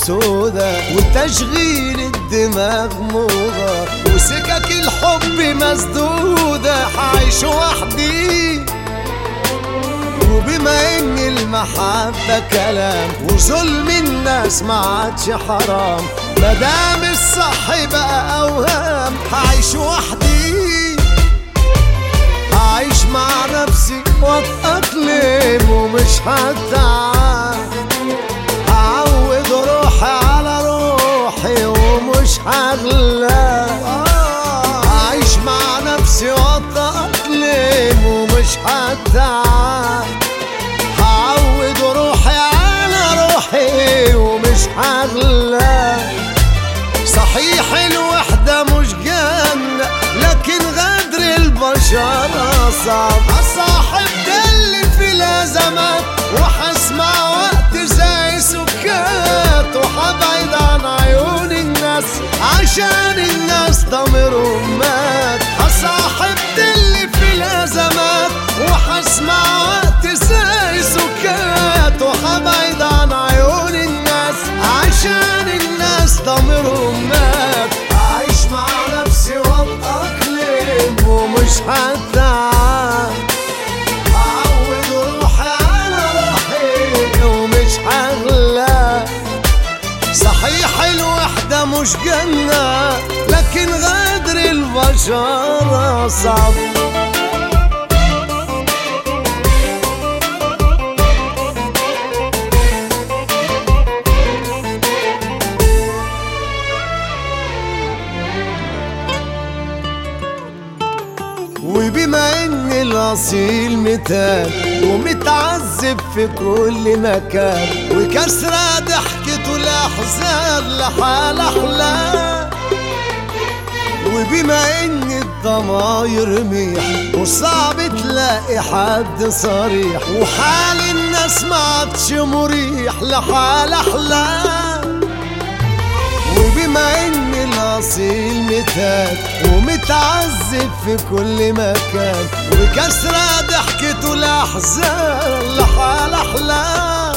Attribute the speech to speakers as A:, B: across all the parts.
A: سودا وتشغيل الدماغ موضة وسكك الحب مسدودة حعيش وحدي وبما ان المحبة كلام وظلم الناس ما عادش حرام مدام الصح بقى اوهام هعيش وحدي هعيش مع نفسي واتأقلم ومش هتعب هعود روحي على روحي ومش هغلى هعيش مع نفسي واتأقلم ومش هتعب هعود روحي على روحي ومش هغلى صحيح الوحدة مش جنة لكن غدر البشر صعب أصاحب ده اللي في الأزمات وحسمع وقت زي سكات وحبعد عن عيون الناس عشان الناس ضميرهم مات أصاحب ده اللي في الأزمات وحسمع وقت زي سكات وحبعد عن عيون الناس عشان الناس ضميرهم مات أعيش مع نفسي وأتأقلم ومش هتعب أعود روحي على روحي ومش هغلى صحيح الوحدة مش جنة لكن غدر البشر صعب وبما ان الاصيل متان ومتعذب في كل مكان وكسرة ضحكته الاحزان لحال احلام وبما ان الضماير ميح وصعب تلاقي حد صريح وحال الناس ما عادش مريح لحال احلام وبما ان الاصيل متان ومتعذب في كل مكان وكسرة ضحكته الاحزان لحال احلام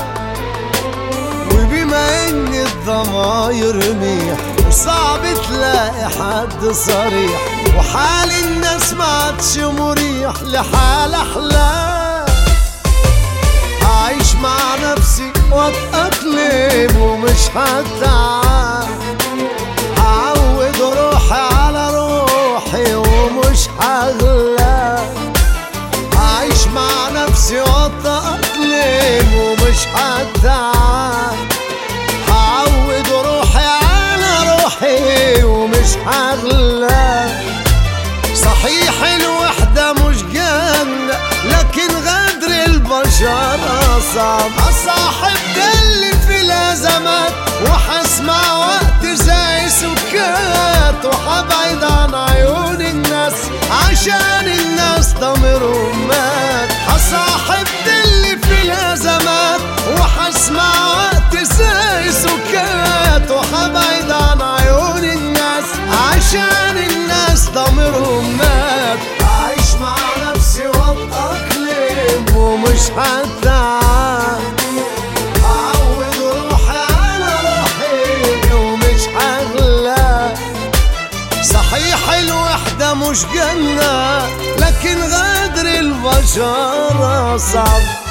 A: وبما ان الضماير ميح وصعب تلاقي حد صريح وحال الناس ما عادش مريح لحال احلام هعيش مع نفسي واتأقلم ومش هتعب هعود روحي على روحي ومش هغلى هعيش مع نفسي واتأقلم ومش هتعب هعود روحي على روحي ومش هغلى صحيح الوحدة مش جنة لكن غدر البشر صعب أصاحب ده اللي في الأزمات وحسمع وقت زي سكات وحبعد عن عيون الناس عشان الناس ضميرهم مات أصاحب ده اللي في الأزمات وحسمع وقت زي سكات وحبعد عن عيون الناس عشان الناس ضميرهم مات أعيش مع نفسي وأتأقلم ومش هتعب أعود روحي على روحي ومش هغلى صحيح الوحدة مش جنة لكن غدر البشر صعب